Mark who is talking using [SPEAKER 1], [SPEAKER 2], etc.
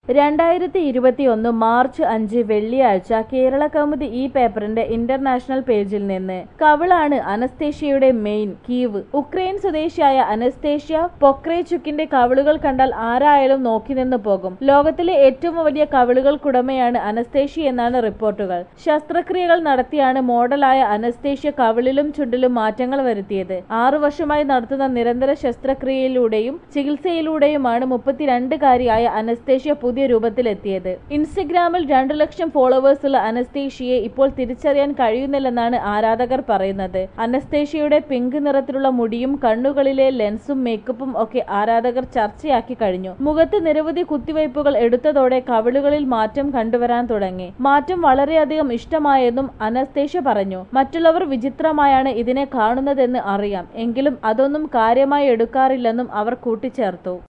[SPEAKER 1] രണ്ടായിരത്തി ഇരുപത്തിയൊന്ന് മാർച്ച് അഞ്ച് വെള്ളിയാഴ്ച കേരള കൗമുദി ഈ പേപ്പറിന്റെ ഇന്റർനാഷണൽ പേജിൽ നിന്ന് കവിളാണ് അനസ്തേഷ്യയുടെ മെയിൻ കീവ് ഉക്രൈൻ സ്വദേശിയായ അനസ്തേഷ്യ പൊക്രേചുക്കിന്റെ കവിളുകൾ കണ്ടാൽ ആരായാലും നോക്കി നിന്ന് പോകും ലോകത്തിലെ ഏറ്റവും വലിയ കവിളുകൾക്കുടമയാണ് അനസ്തേഷ്യ എന്നാണ് റിപ്പോർട്ടുകൾ ശസ്ത്രക്രിയകൾ നടത്തിയാണ് മോഡലായ അനസ്തേഷ്യ കവിളിലും ചുണ്ടിലും മാറ്റങ്ങൾ വരുത്തിയത് ആറു വർഷമായി നടത്തുന്ന നിരന്തര ശസ്ത്രക്രിയയിലൂടെയും ചികിത്സയിലൂടെയുമാണ് മുപ്പത്തിരണ്ടുകാരിയായ അനസ്തേഷ്യ പുതിയ രൂപത്തിലെത്തിയത് ഇൻസ്റ്റഗ്രാമിൽ രണ്ടു ലക്ഷം ഫോളോവേഴ്സുള്ള അനസ്തേഷ്യയെ ഇപ്പോൾ തിരിച്ചറിയാൻ കഴിയുന്നില്ലെന്നാണ് ആരാധകർ പറയുന്നത് അനസ്തേഷ്യയുടെ പിങ്ക് നിറത്തിലുള്ള മുടിയും കണ്ണുകളിലെ ലെൻസും മേക്കപ്പും ഒക്കെ ആരാധകർ ചർച്ചയാക്കി കഴിഞ്ഞു മുഖത്ത് നിരവധി കുത്തിവയ്പ്പുകൾ എടുത്തതോടെ കവിളുകളിൽ മാറ്റം കണ്ടുവരാൻ തുടങ്ങി മാറ്റം വളരെയധികം ഇഷ്ടമായെന്നും അനസ്തേഷ്യ പറഞ്ഞു മറ്റുള്ളവർ വിചിത്രമായാണ് ഇതിനെ കാണുന്നതെന്ന് അറിയാം എങ്കിലും അതൊന്നും കാര്യമായി എടുക്കാറില്ലെന്നും അവർ കൂട്ടിച്ചേർത്തു